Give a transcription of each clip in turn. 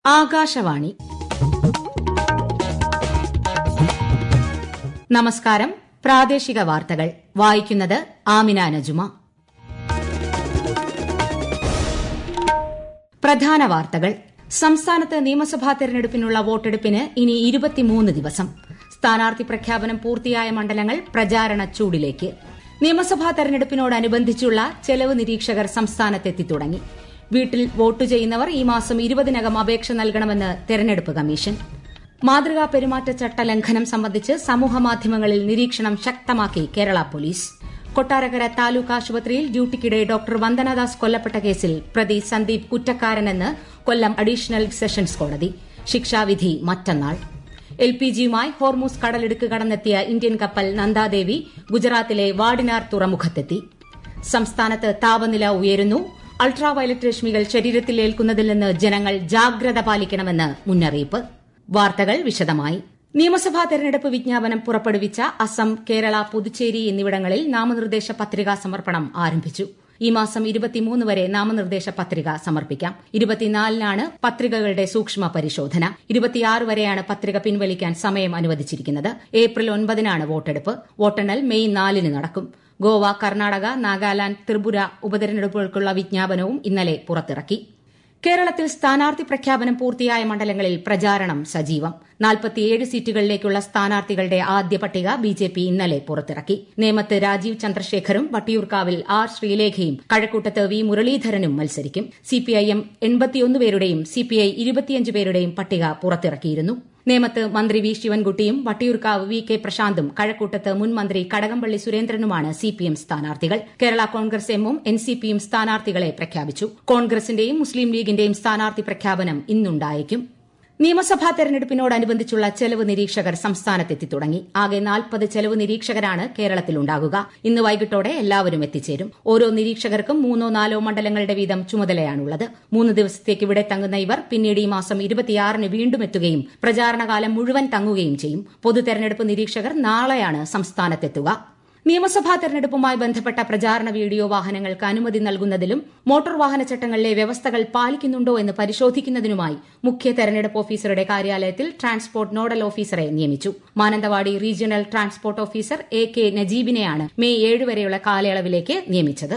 ആകാശവാണി നമസ്കാരം പ്രാദേശിക വാർത്തകൾ വായിക്കുന്നത് ആമിന നജുമ പ്രധാന വാർത്തകൾ സംസ്ഥാനത്ത് നിയമസഭാ തെരഞ്ഞെടുപ്പിനുള്ള വോട്ടെടുപ്പിന് ഇനി ഇരുപത്തിമൂന്ന് ദിവസം സ്ഥാനാർത്ഥി പ്രഖ്യാപനം പൂർത്തിയായ മണ്ഡലങ്ങൾ പ്രചാരണ ചൂടിലേക്ക് നിയമസഭാ തെരഞ്ഞെടുപ്പിനോടനുബന്ധിച്ചുള്ള ചെലവ് നിരീക്ഷകർ സംസ്ഥാനത്തെത്തി തുടങ്ങി വീട്ടിൽ വോട്ട് ചെയ്യുന്നവർ ഈ മാസം ഇരുപതിനകം അപേക്ഷ നൽകണമെന്ന് തെരഞ്ഞെടുപ്പ് കമ്മീഷൻ മാതൃകാ പെരുമാറ്റച്ചട്ട ലംഘനം സംബന്ധിച്ച് സമൂഹമാധ്യമങ്ങളിൽ നിരീക്ഷണം ശക്തമാക്കി കേരള പോലീസ് കൊട്ടാരക്കര താലൂക്ക് ആശുപത്രിയിൽ ഡ്യൂട്ടിക്കിടെ ഡോക്ടർ വന്ദനദാസ് കൊല്ലപ്പെട്ട കേസിൽ പ്രതി സന്ദീപ് കുറ്റക്കാരനെന്ന് കൊല്ലം അഡീഷണൽ സെഷൻസ് കോടതി ശിക്ഷാവിധി മറ്റന്നാൾ എൽ പി ജിയുമായി ഹോർമൂസ് കടലിടുക്ക് കടന്നെത്തിയ ഇന്ത്യൻ കപ്പൽ നന്ദാദേവി ഗുജറാത്തിലെ വാഡിനാർ തുറമുഖത്തെത്തി സംസ്ഥാനത്ത് താപനില ഉയരുന്നു അൾട്രാവയലറ്റ് രശ്മികൾ ശരീരത്തിൽ ഏൽക്കുന്നതിൽ നിന്ന് ജനങ്ങൾ ജാഗ്രത പാലിക്കണമെന്ന് മുന്നറിയിപ്പ് വാർത്തകൾ വിശദമായി നിയമസഭാ തെരഞ്ഞെടുപ്പ് വിജ്ഞാപനം പുറപ്പെടുവിച്ച അസം കേരള പുതുച്ചേരി എന്നിവിടങ്ങളിൽ നാമനിർദ്ദേശ പത്രികാ സമർപ്പണം ആരംഭിച്ചു ഈ മാസം ഇരുപത്തിമൂന്ന് വരെ നാമനിർദ്ദേശ പത്രിക സമർപ്പിക്കാം ഇരുപത്തിനാലിനാണ് പത്രികകളുടെ സൂക്ഷ്മ പരിശോധന ഇരുപത്തിയാറ് വരെയാണ് പത്രിക പിൻവലിക്കാൻ സമയം അനുവദിച്ചിരിക്കുന്നത് ഏപ്രിൽ ഒൻപതിനാണ് വോട്ടെടുപ്പ് വോട്ടെണ്ണൽ മെയ് നാലിന് നടക്കും ഗോവ കർണാടക നാഗാലാന്റ് ത്രിപുര ഉപതെരഞ്ഞെടുപ്പുകൾക്കുള്ള വിജ്ഞാപനവും ഇന്നലെ പുറത്തിറക്കി കേരളത്തിൽ സ്ഥാനാർത്ഥി പ്രഖ്യാപനം പൂർത്തിയായ മണ്ഡലങ്ങളിൽ പ്രചാരണം സജീവം നാൽപ്പത്തിയേഴ് സീറ്റുകളിലേക്കുള്ള സ്ഥാനാർത്ഥികളുടെ ആദ്യ പട്ടിക ബിജെപി ഇന്നലെ പുറത്തിറക്കി നേമത്ത് രാജീവ് ചന്ദ്രശേഖറും വട്ടിയൂർക്കാവിൽ ആർ ശ്രീലേഖയും കഴക്കൂട്ടത്ത് വി മുരളീധരനും മത്സരിക്കും സിപിഐഎം എൺപത്തിയൊന്ന് പേരുടെയും സിപിഐ ഇരുപത്തിയഞ്ച് പേരുടെയും പട്ടിക പുറത്തിറക്കിയിരുന്നു നേമത്ത് മന്ത്രി വി ശിവൻകുട്ടിയും വട്ടിയൂർക്കാവ് വി കെ പ്രശാന്തും കഴക്കൂട്ടത്ത് മുൻ മന്ത്രി കടകംപള്ളി സുരേന്ദ്രനുമാണ് സിപിഎം സ്ഥാനാർത്ഥികൾ കേരള കോൺഗ്രസ് എമ്മും എൻസിപിയും സ്ഥാനാർത്ഥികളെ പ്രഖ്യാപിച്ചു കോൺഗ്രസിന്റെയും മുസ്ലിം ലീഗിന്റെയും സ്ഥാനാർത്ഥി പ്രഖ്യാപനം ഇന്നുണ്ടായേക്കും നിയമസഭാ തെരഞ്ഞെടുപ്പിനോടനുബന്ധിച്ചുള്ള ചെലവ് നിരീക്ഷകർ സംസ്ഥാനത്തെത്തി തുടങ്ങി ആകെ നാൽപ്പത് ചെലവ് നിരീക്ഷകരാണ് കേരളത്തിലുണ്ടാകുക ഇന്ന് വൈകിട്ടോടെ എല്ലാവരും എത്തിച്ചേരും ഓരോ നിരീക്ഷകർക്കും മൂന്നോ നാലോ മണ്ഡലങ്ങളുടെ വീതം ചുമതലയാണുള്ളത് മൂന്ന് ദിവസത്തേക്ക് ഇവിടെ തങ്ങുന്ന ഇവർ പിന്നീട് ഈ മാസം ഇരുപത്തിയാറിന് വീണ്ടും എത്തുകയും പ്രചാരണകാലം മുഴുവൻ തങ്ങുകയും ചെയ്യും പൊതു തെരഞ്ഞെടുപ്പ് നിരീക്ഷകർ നാളെയാണ് സംസ്ഥാനത്തെത്തുക നിയമസഭാ തെരഞ്ഞെടുപ്പുമായി ബന്ധപ്പെട്ട പ്രചാരണ വീഡിയോ വാഹനങ്ങൾക്ക് അനുമതി നൽകുന്നതിലും മോട്ടോർ വാഹന ചട്ടങ്ങളിലെ വ്യവസ്ഥകൾ പാലിക്കുന്നുണ്ടോ എന്ന് പരിശോധിക്കുന്നതിനുമായി മുഖ്യ തെരഞ്ഞെടുപ്പ് ഓഫീസറുടെ കാര്യാലയത്തിൽ ട്രാൻസ്പോർട്ട് നോഡൽ ഓഫീസറെ നിയമിച്ചു Mananthavady regional transport officer A K നജീബിനെയാണ് മെയ് ഏഴ് വരെയുള്ള കാലയളവിലേക്ക് നിയമിച്ചത്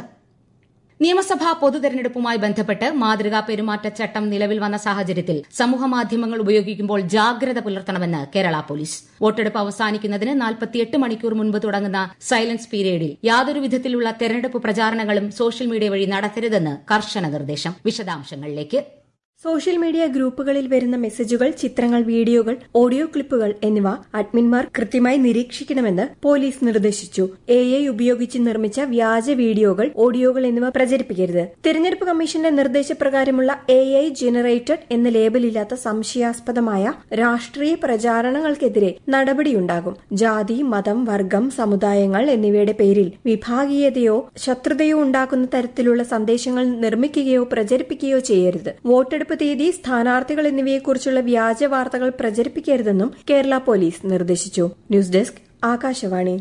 നിയമസഭാ പൊതുതെരഞ്ഞെടുപ്പുമായി ബന്ധപ്പെട്ട് മാതൃകാ പെരുമാറ്റച്ചട്ടം നിലവിൽ വന്ന സാഹചര്യത്തിൽ സമൂഹമാധ്യമങ്ങൾ ഉപയോഗിക്കുമ്പോൾ ജാഗ്രത പുലർത്തണമെന്ന് കേരള പോലീസ് വോട്ടെടുപ്പ് അവസാനിക്കുന്നതിന് നാൽപ്പത്തിയെട്ട് മണിക്കൂർ മുൻപ് തുടങ്ങുന്ന സൈലൻസ് പീരിയഡിൽ യാതൊരു വിധത്തിലുള്ള തെരഞ്ഞെടുപ്പ് പ്രചാരണങ്ങളും സോഷ്യൽ മീഡിയ വഴി നടത്തരുതെന്ന് കർശന നിർദ്ദേശം വിശദാംശങ്ങളിലേക്ക് സോഷ്യൽ മീഡിയ ഗ്രൂപ്പുകളിൽ വരുന്ന മെസ്സേജുകൾ ചിത്രങ്ങൾ വീഡിയോകൾ ഓഡിയോ ക്ലിപ്പുകൾ എന്നിവ അഡ്മിൻമാർ കൃത്യമായി നിരീക്ഷിക്കണമെന്ന് പോലീസ് നിർദ്ദേശിച്ചു എ ഐ ഉപയോഗിച്ച് നിർമ്മിച്ച വ്യാജ വീഡിയോകൾ ഓഡിയോകൾ എന്നിവ പ്രചരിപ്പിക്കരുത് തിരഞ്ഞെടുപ്പ് കമ്മീഷന്റെ നിർദ്ദേശപ്രകാരമുള്ള എ ഐ ജനറേറ്റഡ് എന്ന ലേബലില്ലാത്ത സംശയാസ്പദമായ രാഷ്ട്രീയ പ്രചാരണങ്ങൾക്കെതിരെ നടപടിയുണ്ടാകും ജാതി മതം വർഗം സമുദായങ്ങൾ എന്നിവയുടെ പേരിൽ വിഭാഗീയതയോ ശത്രുതയോ ഉണ്ടാക്കുന്ന തരത്തിലുള്ള സന്ദേശങ്ങൾ നിർമ്മിക്കുകയോ പ്രചരിപ്പിക്കുകയോ ചെയ്യരുത് വോട്ടെടുപ്പ് തീയതി സ്ഥാനാർത്ഥികൾ എന്നിവയെക്കുറിച്ചുള്ള വ്യാജ വാർത്തകൾ പ്രചരിപ്പിക്കരുതെന്നും കേരള പോലീസ് നിർദ്ദേശിച്ചു ന്യൂസ് ഡെസ്ക് ആകാശവാണി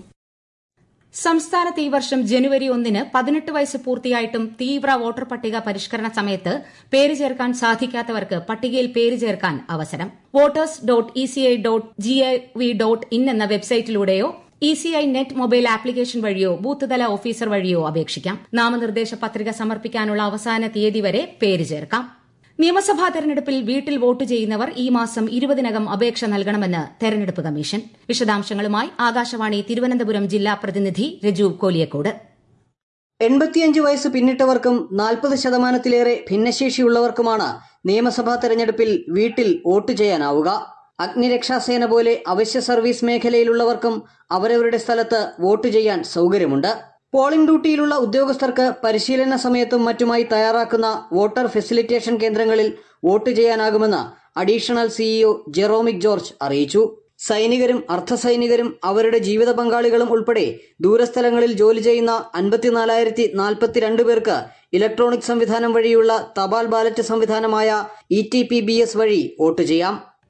സംസ്ഥാനത്ത് ഈ വർഷം ജനുവരി ഒന്നിന് പതിനെട്ട് വയസ്സ് പൂർത്തിയായിട്ടും തീവ്ര വോട്ടർ പട്ടിക പരിഷ്കരണ സമയത്ത് പേര് ചേർക്കാൻ സാധിക്കാത്തവർക്ക് പട്ടികയിൽ പേര് ചേർക്കാൻ അവസരം voters dot ECI dot GIV dot in എന്ന വെബ്സൈറ്റിലൂടെയോ ഇസിഐ നെറ്റ് മൊബൈൽ ആപ്ലിക്കേഷൻ വഴിയോ ബൂത്ത് തല ഓഫീസർ വഴിയോ അപേക്ഷിക്കാം നാമനിർദ്ദേശ പത്രിക സമർപ്പിക്കാനുള്ള അവസാന തീയതി വരെ പേര് ചേർക്കാം നിയമസഭാ തെരഞ്ഞെടുപ്പിൽ വീട്ടിൽ വോട്ട് ചെയ്യുന്നവർ ഈ മാസം ഇരുപതിനകം അപേക്ഷ നൽകണമെന്ന് തെരഞ്ഞെടുപ്പ് കമ്മീഷൻ വിശദാംശങ്ങളുമായി ആകാശവാണി തിരുവനന്തപുരം ജില്ലാ പ്രതിനിധി രജു കോലിയക്കോട് എൺപത്തിയഞ്ച് വയസ്സ് പിന്നിട്ടവർക്കും നാൽപ്പത് ശതമാനത്തിലേറെ ഭിന്നശേഷിയുള്ളവർക്കുമാണ് നിയമസഭാ തെരഞ്ഞെടുപ്പിൽ വീട്ടിൽ വോട്ട് ചെയ്യാനാവുക അഗ്നിരക്ഷാസേന പോലെ അവശ്യ സർവീസ് മേഖലയിലുള്ളവർക്കും അവരവരുടെ സ്ഥലത്ത് വോട്ട് ചെയ്യാൻ സൗകര്യമുണ്ട് പോളിംഗ് ഡ്യൂട്ടിയിലുള്ള ഉദ്യോഗസ്ഥർക്ക് പരിശീലന സമയത്തും മറ്റുമായി തയ്യാറാക്കുന്ന വോട്ടർ ഫെസിലിറ്റേഷൻ കേന്ദ്രങ്ങളിൽ വോട്ട് ചെയ്യാനാകുമെന്ന് അഡീഷണൽ സിഇഒ ജെറോമിക് ജോർജ് അറിയിച്ചു സൈനികരും അർദ്ധസൈനികരും അവരുടെ ജീവിത പങ്കാളികളും ഉൾപ്പെടെ ദൂരസ്ഥലങ്ങളിൽ ജോലി ചെയ്യുന്ന അൻപത്തിനാലായിരത്തി നാൽപ്പത്തിരണ്ട് പേർക്ക് ഇലക്ട്രോണിക് സംവിധാനം വഴിയുള്ള തപാൽ ബാലറ്റ് സംവിധാനമായ E T P B S വഴി വോട്ട് ചെയ്യാം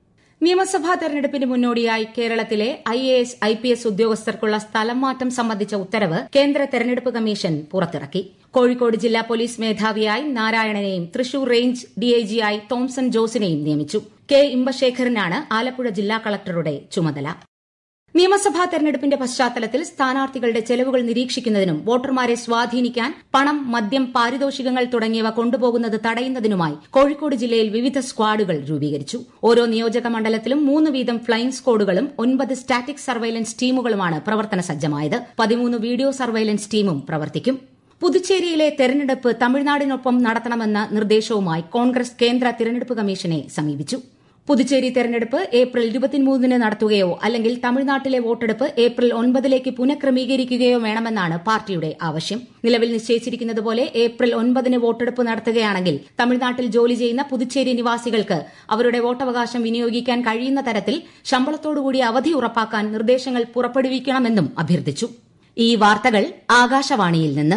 നിയമസഭാ തെരഞ്ഞെടുപ്പിന് മുന്നോടിയായി കേരളത്തിലെ I A S I P S ഉദ്യോഗസ്ഥർക്കുള്ള സ്ഥലം മാറ്റം സംബന്ധിച്ച ഉത്തരവ് കേന്ദ്ര തെരഞ്ഞെടുപ്പ് കമ്മീഷൻ പുറത്തിറക്കി കോഴിക്കോട് ജില്ലാ പോലീസ് മേധാവിയായി നാരായണനെയും തൃശൂർ റേഞ്ച് ഡിഐജിയായി തോംസൺ ജോസിനെയും നിയമിച്ചു കെ ഇമ്പശേഖരനാണ് ആലപ്പുഴ ജില്ലാ കളക്ടറുടെ ചുമതല നിയമസഭാ തെരഞ്ഞെടുപ്പിന്റെ പശ്ചാത്തലത്തിൽ സ്ഥാനാർത്ഥികളുടെ ചെലവുകൾ നിരീക്ഷിക്കുന്നതിനും വോട്ടർമാരെ സ്വാധീനിക്കാൻ പണം മദ്യം പാരിതോഷികങ്ങൾ തുടങ്ങിയവ കൊണ്ടുപോകുന്നത് തടയുന്നതിനുമായി കോഴിക്കോട് ജില്ലയിൽ വിവിധ സ്ക്വാഡുകൾ രൂപീകരിച്ചു ഓരോ നിയോജക മണ്ഡലത്തിലും മൂന്ന് വീതം ഫ്ലൈയിംഗ് സ്ക്വാഡുകളും ഒൻപത് സ്റ്റാറ്റിക് സർവൈലൻസ് ടീമുകളുമാണ് പ്രവർത്തന സജ്ജമായത് പതിമൂന്ന് വീഡിയോ സർവൈലൻസ് ടീമും പ്രവർത്തിക്കും പുതുച്ചേരിയിലെ തെരഞ്ഞെടുപ്പ് തമിഴ്നാടിനൊപ്പം നടത്തണമെന്ന നിർദ്ദേശവുമായി കോൺഗ്രസ് കേന്ദ്ര തെരഞ്ഞെടുപ്പ് കമ്മീഷനെ സമീപിച്ചു പുതുച്ചേരി തെരഞ്ഞെടുപ്പ് ഏപ്രിൽ ഇരുപത്തിമൂന്നിന് നടത്തുകയോ അല്ലെങ്കിൽ തമിഴ്നാട്ടിലെ വോട്ടെടുപ്പ് ഏപ്രിൽ ഒൻപതിലേക്ക് പുനഃക്രമീകരിക്കുകയോ വേണമെന്നാണ് പാർട്ടിയുടെ ആവശ്യം നിലവിൽ നിശ്ചയിച്ചിരിക്കുന്നതുപോലെ ഏപ്രിൽ ഒൻപതിന് വോട്ടെടുപ്പ് നടത്തുകയാണെങ്കിൽ തമിഴ്നാട്ടിൽ ജോലി ചെയ്യുന്ന പുതുച്ചേരി നിവാസികൾക്ക് അവരുടെ വോട്ടവകാശം വിനിയോഗിക്കാൻ കഴിയുന്ന തരത്തിൽ ശമ്പളത്തോടുകൂടി അവധി ഉറപ്പാക്കാൻ നിർദ്ദേശങ്ങൾ പുറപ്പെടുവിക്കണമെന്നും അഭ്യർത്ഥിച്ചു ഈ വാർത്തകൾ ആകാശവാണിയിൽ നിന്ന്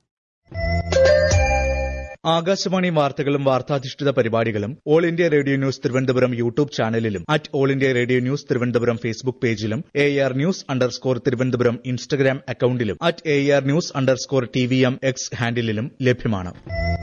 ആകാശവാണി വാർത്തകളും വാർത്താധിഷ്ഠിത പരിപാടികളും all India radio news Thiruvananthapuram YouTube ചാനലിലും at all India radio news Thiruvananthapuram Facebook പേജിലും A R news underscore Thiruvananthapuram Instagram അക്കൌണ്ടിലും at A R news underscore T V M X ഹാൻഡിലും ലഭ്യമാണ്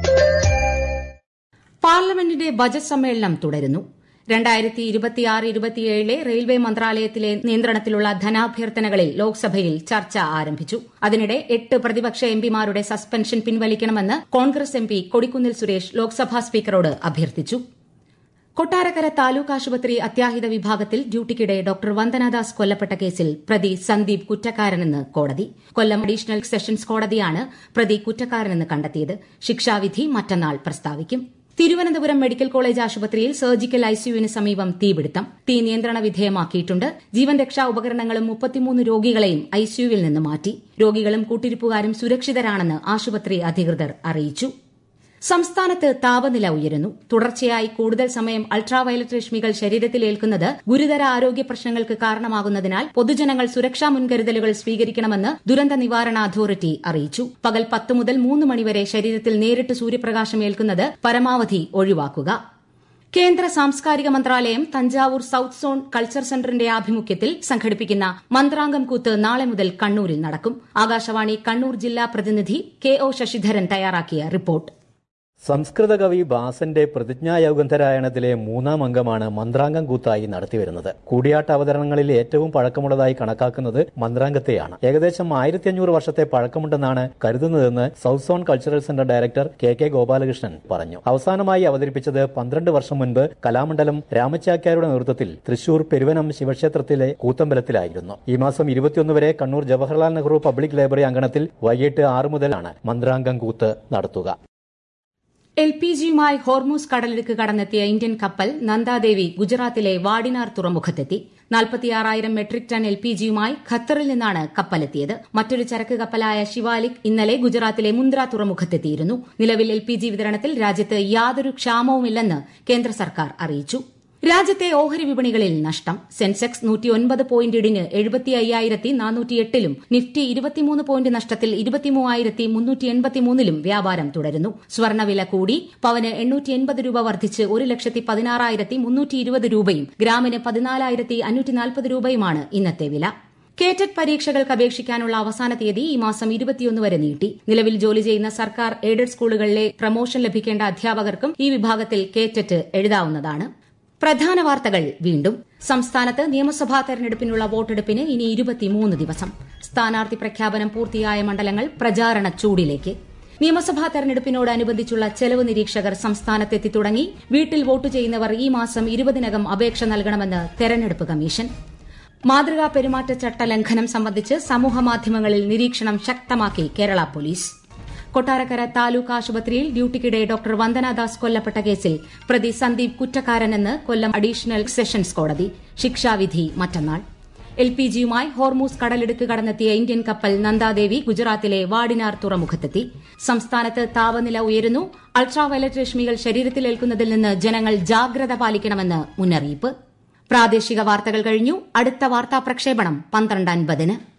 പാർലമെന്റിന്റെ ബജറ്റ് സമ്മേളനം തുടരുന്നു രണ്ടായിരത്തി ഇരുപത്തിയാറ് ഇരുപത്തിയേഴിലെ റെയിൽവേ മന്ത്രാലയത്തിലെ നിയന്ത്രണത്തിലുള്ള ധനാഭ്യർത്ഥനകളിൽ ലോക്സഭയിൽ ചർച്ച ആരംഭിച്ചു അതിനിടെ എട്ട് പ്രതിപക്ഷ എംപിമാരുടെ സസ്പെൻഷൻ പിൻവലിക്കണമെന്ന് കോൺഗ്രസ് എംപി കൊടിക്കുന്നിൽ സുരേഷ് ലോക്സഭാ സ്പീക്കറോട് അഭ്യർത്ഥിച്ചു കൊട്ടാരക്കര താലൂക്ക് ആശുപത്രി അത്യാഹിത വിഭാഗത്തിൽ ഡ്യൂട്ടിക്കിടെ ഡോക്ടർ വന്ദനാദാസ് കൊല്ലപ്പെട്ട കേസിൽ പ്രതി സന്ദീപ് കുറ്റക്കാരനെന്ന് കോടതി കൊല്ലം അഡീഷണൽ സെഷൻസ് കോടതിയാണ് പ്രതി കുറ്റക്കാരനെന്ന് കണ്ടെത്തിയത് ശിക്ഷാവിധി മറ്റന്നാൾ പ്രസ്താവിക്കും തിരുവനന്തപുരം മെഡിക്കൽ കോളേജ് ആശുപത്രിയിൽ സർജിക്കൽ ഐസിയുവിന് സമീപം തീപിടുത്തം തീ നിയന്ത്രണ വിധേയമാക്കിയിട്ടുണ്ട് ജീവൻ രക്ഷാ ഉപകരണങ്ങളും മുപ്പത്തിമൂന്ന് രോഗികളെയും ഐസിയുവിൽ നിന്ന് മാറ്റി രോഗികളും കൂട്ടിരിപ്പുകാരും സുരക്ഷിതരാണെന്ന് ആശുപത്രി അധികൃതർ അറിയിച്ചു സംസ്ഥാനത്ത് താപനില ഉയരുന്നു തുടർച്ചയായി കൂടുതൽ സമയം അൾട്രാവയലറ്റ് രശ്മികൾ ശരീരത്തിലേൽക്കുന്നത് ഗുരുതര ആരോഗ്യ പ്രശ്നങ്ങൾക്ക് കാരണമാകുന്നതിനാൽ പൊതുജനങ്ങൾ സുരക്ഷാ മുൻകരുതലുകൾ സ്വീകരിക്കണമെന്ന് ദുരന്ത നിവാരണ അതോറിറ്റി അറിയിച്ചു പകൽ പത്ത് മുതൽ മൂന്ന് മണിവരെ ശരീരത്തിൽ നേരിട്ട് സൂര്യപ്രകാശം ഏൽക്കുന്നത് പരമാവധി ഒഴിവാക്കുക കേന്ദ്ര സാംസ്കാരിക മന്ത്രാലയം തഞ്ചാവൂർ സൌത്ത് സോൺ കൾച്ചർ സെന്ററിന്റെ ആഭിമുഖ്യത്തിൽ സംഘടിപ്പിക്കുന്ന മന്ത്രാംഗം കൂത്ത് നാളെ മുതൽ കണ്ണൂരിൽ നടക്കും ആകാശവാണി കണ്ണൂർ ജില്ലാ പ്രതിനിധി കെ ഒ ശശിധരൻ തയ്യാറാക്കിയ റിപ്പോർട്ട് സംസ്കൃത കവി ബാസന്റെ പ്രതിജ്ഞായൗഗന്ധരായണത്തിലെ മൂന്നാം അംഗമാണ് മന്ത്രാംഗം കൂത്തായി നടത്തിവരുന്നത് കൂടിയാട്ട അവതരണങ്ങളിൽ ഏറ്റവും പഴക്കമുള്ളതായി കണക്കാക്കുന്നത് മന്ത്രാംഗത്തെയാണ് ഏകദേശം ആയിരത്തി അഞ്ഞൂറ് വർഷത്തെ പഴക്കമുണ്ടെന്നാണ് കരുതുന്നതെന്ന് south zone cultural centre director K K Gopalakrishnan പറഞ്ഞു അവസാനമായി അവതരിപ്പിച്ചത് പന്ത്രണ്ട് വർഷം മുൻപ് കലാമണ്ഡലം രാമച്ചാക്യാരുടെ നേതൃത്വത്തിൽ തൃശൂർ പെരുവനം ശിവക്ഷേത്രത്തിലെ കൂത്തമ്പലത്തിലായിരുന്നു ഈ മാസം ഇരുപത്തിയൊന്ന് വരെ കണ്ണൂർ ജവഹർലാൽ നെഹ്റു പബ്ലിക് ലൈബ്രറി അങ്കണത്തിൽ വൈകിട്ട് ആറ് മുതലാണ് മന്ത്രാംഗം കൂത്ത് നടത്തുക എൽ പി ജിയുമായി ഹോർമൂസ് കടലിടുക്ക് കടന്നെത്തിയ ഇന്ത്യൻ കപ്പൽ നന്ദാദേവി ഗുജറാത്തിലെ വാഡിനാർ തുറമുഖത്തെത്തി നാൽപ്പത്തിയാറായിരം മെട്രിക് ടൺ എൽ പി ജിയുമായി ഖത്തറിൽ നിന്നാണ് കപ്പലെത്തിയത് മറ്റൊരു ചരക്ക് കപ്പലായ ശിവാലിക് ഇന്നലെ ഗുജറാത്തിലെ മുന്ദ്ര തുറമുഖത്തെത്തിയിരുന്നു നിലവിൽ എൽ പി ജി വിതരണത്തിൽ രാജ്യത്ത് യാതൊരു ക്ഷാമവുമില്ലെന്ന് കേന്ദ്ര സർക്കാർ അറിയിച്ചു രാജ്യത്തെ ഓഹരി വിപണികളിൽ നഷ്ടം സെൻസെക്സ് നൂറ്റിയൊൻപത് പോയിന്റ് ഇടിഞ്ഞ് എഴുപത്തി അയ്യായിരത്തി നാനൂറ്റിയെട്ടിലും നിഫ്റ്റി ഇരുപത്തിമൂന്ന് പോയിന്റ് നഷ്ടത്തിൽ ഇരുപത്തിമൂവായിരത്തി മുന്നൂറ്റി എൺപത്തിമൂന്നിലും വ്യാപാരം തുടരുന്നു സ്വർണ്ണവില കൂടി പവന് എണ്ണൂറ്റി എൺപത് രൂപ വർദ്ധിച്ച് ഒരു ലക്ഷത്തി പതിനാറായിരത്തി മുന്നൂറ്റി ഇരുപത് രൂപയും ഗ്രാമിന് പതിനാലായിരത്തി അഞ്ഞൂറ്റി നാൽപ്പത് രൂപയുമാണ് ഇന്നത്തെ വില കേറ്ററ്റ് പരീക്ഷകൾക്ക് അപേക്ഷിക്കാനുള്ള അവസാന തീയതി ഈ മാസം ഇരുപത്തിയൊന്ന് വരെ നീട്ടി നിലവിൽ ജോലി ചെയ്യുന്ന സർക്കാർ എയ്ഡഡ് സ്കൂളുകളിലെ പ്രമോഷൻ ലഭിക്കേണ്ട അധ്യാപകർക്കും ഈ വിഭാഗത്തിൽ കേറ്ററ്റ് എഴുതാവുന്നതാണ് പ്രധാന വാർത്തകൾ വീണ്ടും സംസ്ഥാനത്ത് നിയമസഭാ തെരഞ്ഞെടുപ്പിനുള്ള വോട്ടെടുപ്പിന് ഇനി ഇരുപത്തിമൂന്ന് ദിവസം സ്ഥാനാർത്ഥി പ്രഖ്യാപനം പൂർത്തിയായ മണ്ഡലങ്ങൾ പ്രചാരണ ചൂടിലേക്ക് നിയമസഭാ തെരഞ്ഞെടുപ്പിനോടനുബന്ധിച്ചുള്ള ചെലവ് നിരീക്ഷകർ സംസ്ഥാനത്തെത്തി തുടങ്ങി വീട്ടിൽ വോട്ട് ചെയ്യുന്നവർ ഈ മാസം ഇരുപതിനകം അപേക്ഷ നൽകണമെന്ന് തെരഞ്ഞെടുപ്പ് കമ്മീഷൻ മാതൃകാ പെരുമാറ്റച്ചട്ട ലംഘനം സംബന്ധിച്ച് സമൂഹമാധ്യമങ്ങളിൽ നിരീക്ഷണം ശക്തമാക്കി കേരള പോലീസ് കൊട്ടാരക്കര താലൂക്ക് ആശുപത്രിയിൽ ഡ്യൂട്ടിക്കിടെ ഡോക്ടർ വന്ദനാദാസ് കൊല്ലപ്പെട്ട കേസിൽ പ്രതി സന്ദീപ് കുറ്റക്കാരനെന്ന് കൊല്ലം അഡീഷണൽ സെഷൻസ് കോടതി ശിക്ഷാവിധി മറ്റന്നാൾ എൽ പി ജിയുമായി ഹോർമൂസ് കടലിടുക്ക് കടന്നെത്തിയ ഇന്ത്യൻ കപ്പൽ നന്ദാദേവി ഗുജറാത്തിലെ വാഡിനാർ തുറമുഖത്തെത്തി സംസ്ഥാനത്ത് താപനില ഉയരുന്നു അൾട്രാവയലറ്റ് രശ്മികൾ ശരീരത്തിലേൽക്കുന്നതിൽ നിന്ന് ജനങ്ങൾ ജാഗ്രത പാലിക്കണമെന്ന് മുന്നറിയിപ്പ് പ്രാദേശിക വാർത്തകൾ കഴിഞ്ഞു അടുത്ത വാർത്താ പ്രക്ഷേപണം പന്ത്രണ്ട് അൻപതിന്